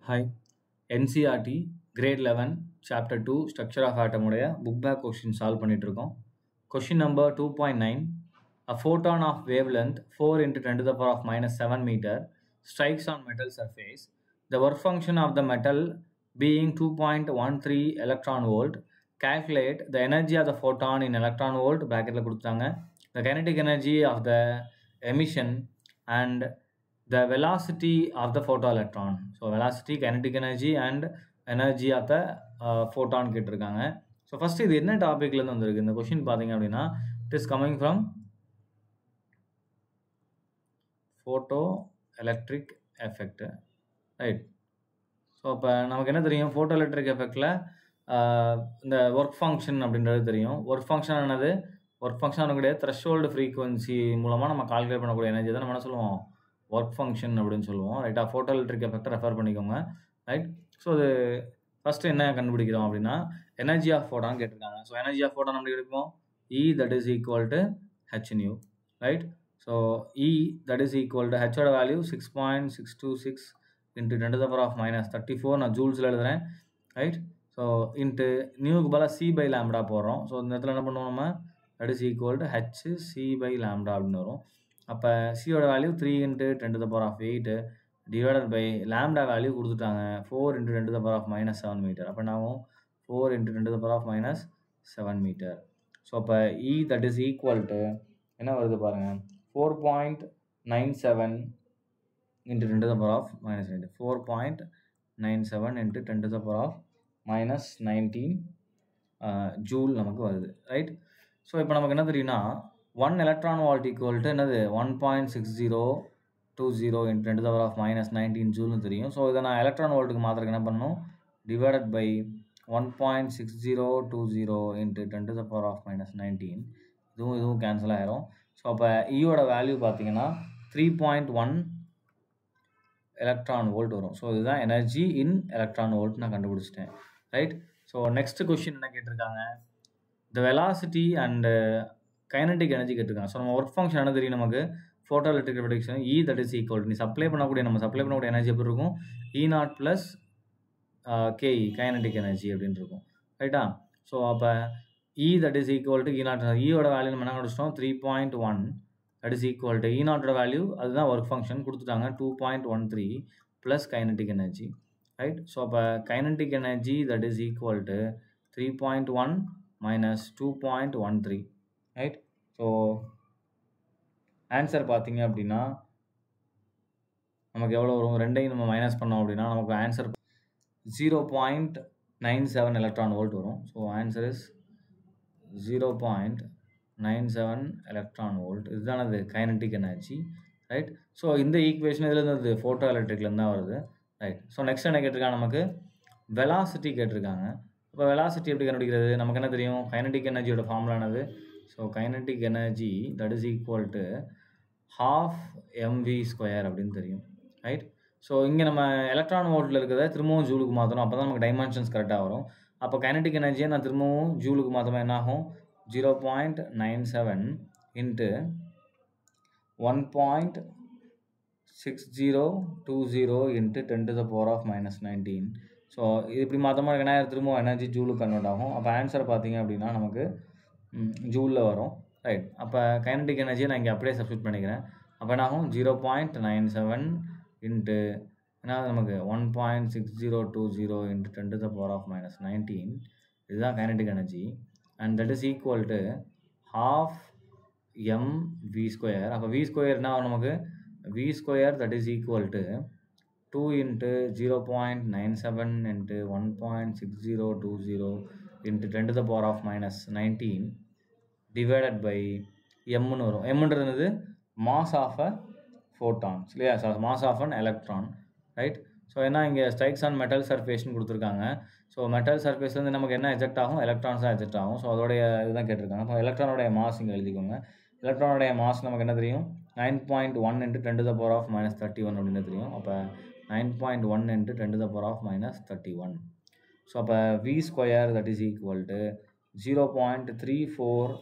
Hi NCERT grade eleven chapter two structure of ஆட்டமுடைய book back question solve பண்ணிகிட்ருக்கோம் question number two point nine a photon of wavelength four into ten to the power of minus seven metre strikes on metal surface. The work function of the metal being 2.13 electron volt. Calculate the energy of the photon in electron volt bracketல கொடுத்தாங்க the kinetic energy of the emission and the velocity of the photoelectron. So velocity, kinetic energy and energy of the uh, photon கேட்டிருக்காங்க so first இது என்ன டாபிக்லேருந்து வந்திருக்கு இந்த question பார்த்தீங்க அப்படின்னா it is coming from photoelectric effect right so இப்போ நமக்கு என்ன தெரியும் ஃபோட்டோ எலக்ட்ரிக் எஃபெக்டில் இந்த ஒர்க் ஃபங்க்ஷன் அப்படின்றது தெரியும் ஒர்க் ஃபங்க்ஷன் என்னது ஒர்க் ஃபங்க்ஷன் கிடையாது த்ரெஷ்ஹோல்டு ஃப்ரீக்வன்சி மூலமாக நம்ம கால்குலேட் பண்ணக்கூடிய எனர்ஜி தான் நம்ம என்ன சொல்லுவோம் ஒர்க் ஃபங்க்ஷன் அப்படின்னு சொல்லுவோம் ரைட்டாக ஃபோட்டோ எலக்ட்ரிக் எஃபெக்டை ரெஃபர் பண்ணிக்கோங்க ரைட் ஸோ அது ஃபஸ்ட்டு என்ன கண்டுபிடிக்கிறோம் அப்படின்னா எனர்ஜி ஆஃப் ஃபோட்டான் கேட்டிருக்காங்க ஸோ எனர்ஜி ஆஃப் ஃபோட்டான் எப்படி எடுப்போம் E that is equal to H nu right so E that is equal to ஹெச்சோட value six point six two six into ten to power of minus thirty four நான் ஜூல்ஸில் எழுதுறேன் right so into நியூக்கு பதிலாக C by lambda போடுறோம் so இந்த இடத்துல என்ன பண்ணுவோம் நம்ம that is equal to H C by lambda அப்படின்னு வரும் அப்போ சியோட value three into ten to power of eight divided by lambda value கொடுத்துட்டாங்க four into ten to power of minus seven metre அப்போ என்னாகும் four into ten to power of minus seven metre so அப்போ E that is equal to என்ன வருது பாருங்கள் four point nine seven into ten to the power of minus nineteen four point nine seven into ten to the power of minus nineteen joule நமக்கு வருது right so இப்போ நமக்கு என்ன தெரியும்னா one electron volt equal to என்னது one point six zero two zero into ten to the power of minus nineteen ஜூல்னு தெரியும் so இதை நான் எலக்ட்ரான் வோல்ட்டுக்கு மாத்திரக்கு என்ன பண்ணணும் divided by one point six zero two zero into ten to the power of minus nineteen இதுவும் இதுவும் கேன்சல் ஆயிரும் ஸோ அப்போ இயோட வேல்யூ பார்த்தீங்கன்னா three point one electron volt வரும் ஸோ இதுதான் எனர்ஜி இன் எலக்ட்ரான் வோல்ட் நான் கண்டுபிடிச்சிட்டேன் ரைட் ஸோ நெக்ஸ்ட் கொஷின் என்ன கேட்டிருக்காங்க the velocity and kinetic energy கேட்டிருக்காங்க ஸோ நம்ம ஒர்க் ஃபங்க்ஷன் என்ன தெரியும் நமக்கு photoelectric production E that is equal நீ சப்ளை பண்ணக்கூடிய நம்ம சப்ளை பண்ணக்கூடிய எனர்ஜி எப்படி இருக்கும் E not plus KE kinetic energy அப்படின்னு இருக்கும் ரைட்டா ஸோ அப்போ E that is equal to E not இயோட வேல்யூ நம்ம என்ன கண்டுச்சிட்டோம் three point one that is equal to E நாட்டோட வேல்யூ அதுதான் ஒர்க் ஃபங்க்ஷன் கொடுத்துட்டாங்க two point one three plus kinetic energy right so அப்போ kinetic energy that is equal to three point one minus two point one three right so answer பார்த்தீங்க அப்படின்னா நமக்கு எவ்வளோ வரும் ரெண்டையும் நம்ம மைனஸ் பண்ணோம் அப்படின்னா நமக்கு answer zero point nine seven electron volt வரும் so answer is zero point nine seven electron volt இதுதான் அது கைனட்டிக் எனர்ஜி ரைட் ஸோ இந்த ஈக்குவேஷன் இதுலேருந்து வருது ஃபோட்டோ எலக்ட்ரிக்லேருந்து தான் வருது ரைட் ஸோ நெக்ஸ்ட் என்ன கேட்டிருக்காங்க நமக்கு வெலாசிட்டி கேட்டிருக்காங்க இப்போ வெலாசிட்டி எப்படி கண்டுபிடிக்கிறது நமக்கு என்ன தெரியும் கைனட்டிக் எனர்ஜியோட ஃபார்முலானது so kinetic energy that is equal to half M V square அப்படின்னு தெரியும் ரைட் ஸோ இங்கே நம்ம எலக்ட்ரான் வோல்ட்டில் இருக்கிறத திரும்பவும் ஜூலுக்கு மாற்றணும் அப்போ தான் நமக்கு டைமென்ஷன்ஸ் கரெக்டாக வரும் அப்போ கைனட்டிக் எனர்ஜியை நான் திரும்பவும் ஜூலுக்கு மாற்றமாக என்ன ஆகும் zero point nine seven into one point six zero two zero into ten to the power of minus nineteen so இது இப்படி மாற்றமாக என்ன திரும்பவும் எனர்ஜி ஜூலுக்கு கன்வெர்ட் ஆகும் அப்போ ஆன்சர் பார்த்தீங்க அப்படின்னா நமக்கு ஜூலில் வரும் ரைட் அப்போ கைனட்டிக் எனர்ஜியை நான் இங்கே அப்படியே சப்ஸ்டியூட் பண்ணிக்கிறேன் அப்போ என்ன ஆகும் zero point nine seven into ஏன்னா நமக்கு one point six zero two zero into ten to the power of minus nineteen இதுதான் kinetic energy and that is equal to half M V square அப்போ V square என்ன ஆகும் நமக்கு V square that is equal to two into zero point nine seven into one point six zero two zero into ten to the power of minus nineteen divided by எம்னு வரும் எம்ன்றது mass of a photons இல்லையா sir mass of an electron right so ஏன்னா இங்கே strikes on metal சர்ஃபேஸ்னு கொடுத்துருக்காங்க so metal சர்ஃபேஸ்லேருந்து நமக்கு என்ன eject ஆகும் எலக்ட்ரான்ஸ் தான் எஜெக்ட் ஆகும் ஸோ அதோடைய இதுதான் கேட்டிருக்காங்க அப்போ எலக்ட்ரானோடைய மாஸ் இங்கே எழுதிக்கோங்க எலக்ட்ரானோடைய மாஸ் நமக்கு என்ன தெரியும் nine point one into ten to the power of minus thirty one அப்படின்னு தெரியும் அப்போ nine point one into ten to the power of minus thirty one so அப்போ V square that is equal to zero point three four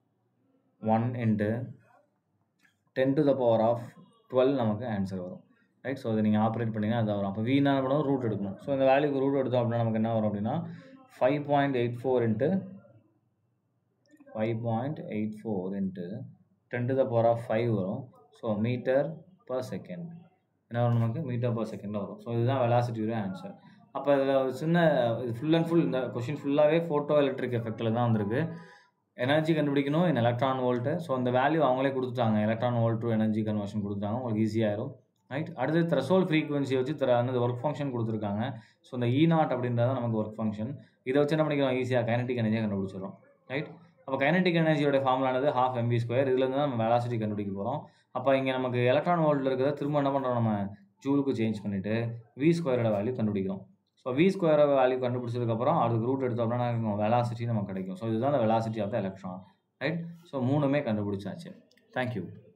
one into ten to the power of twelve நமக்கு answer வரும் right so இதை நீங்கள் operate பண்ணிங்கன்னா அது வரும் அப்போ v என்ன பண்ணணும் ரூட் எடுக்கணும் ஸோ இந்த வேல்யூக்கு ரூட் எடுத்தோம் அப்படின்னா நமக்கு என்ன வரும் அப்படின்னா five point eight four into five point eight four into ten to the power of five வரும் ஸோ மீட்டர் பர் செகண்ட் என்ன வரும் நமக்கு மீட்டர் பர் செகண்டில் வரும் ஸோ இதுதான் வெலாசிட்டியோட ஆன்சர் அப்போ இதில் ஒரு சின்ன இது ஃபுல் அண்ட் ஃபுல் இந்த கொஷின் ஃபுல்லாகவே ஃபோட்டோ எலக்ட்ரிக் எஃபெக்டில் தான் வந்திருக்கு எனர்ஜி கண்டுபிடிக்கணும் இன் எலக்ட்ரான் வோல்ட்டு ஸோ அந்த வேல்யூ அவங்களே கொடுத்துட்டாங்க electron volt to energy conversion கொடுத்தாங்க உங்களுக்கு ஈஸியாயிரும் ரைட் அடுத்து த்ரெஷோல் ஃப்ரீக்வன்சி வச்சு திர அந்த ஒர்க் ஃபங்க்ஷன் கொடுத்துருக்காங்க ஸோ இந்த இ நாட் அப்படின்றது நமக்கு ஒர்க் ஃபங்க்ஷன் இதை வச்சு என்ன பண்ணிக்கலாம் ஈஸியாக கைனட்டிக் எனர்ஜியை கண்டுபிடிச்சிடும் ரைட் அப்போ கைனட்டிக் எனர்ஜியோட ஃபார்முலானது ஹாஃப் எம்பி ஸ்கொயர் இதுலேருந்து தான் நம்ம வெலாசிட்டி கண்டுபிடிக்க போகிறோம் அப்போ இங்கே நமக்கு எலக்ட்ரான் வோல்ட்டில் இருக்கிறத திரும்ப என்ன பண்ணுறோம் நம்ம ஜூலுக்கு சேஞ்ச் பண்ணிவிட்டு வி ஸ்கொயரோட வேல்யூ கண்டுபிடிக்கிறோம் ஸோ வி ஸ்கொயரோட வேல்யூ கண்டுபிடிச்சதுக்கப்புறம் அதுக்கு ரூட் எடுத்தோம்னா நமக்கு வெலாசிட்டி நமக்கு கிடைக்கும் ஸோ இதுதான் அந்த velocity of the electron right so மூணுமே கண்டுபிடிச்சாச்சு தேங்க்யூ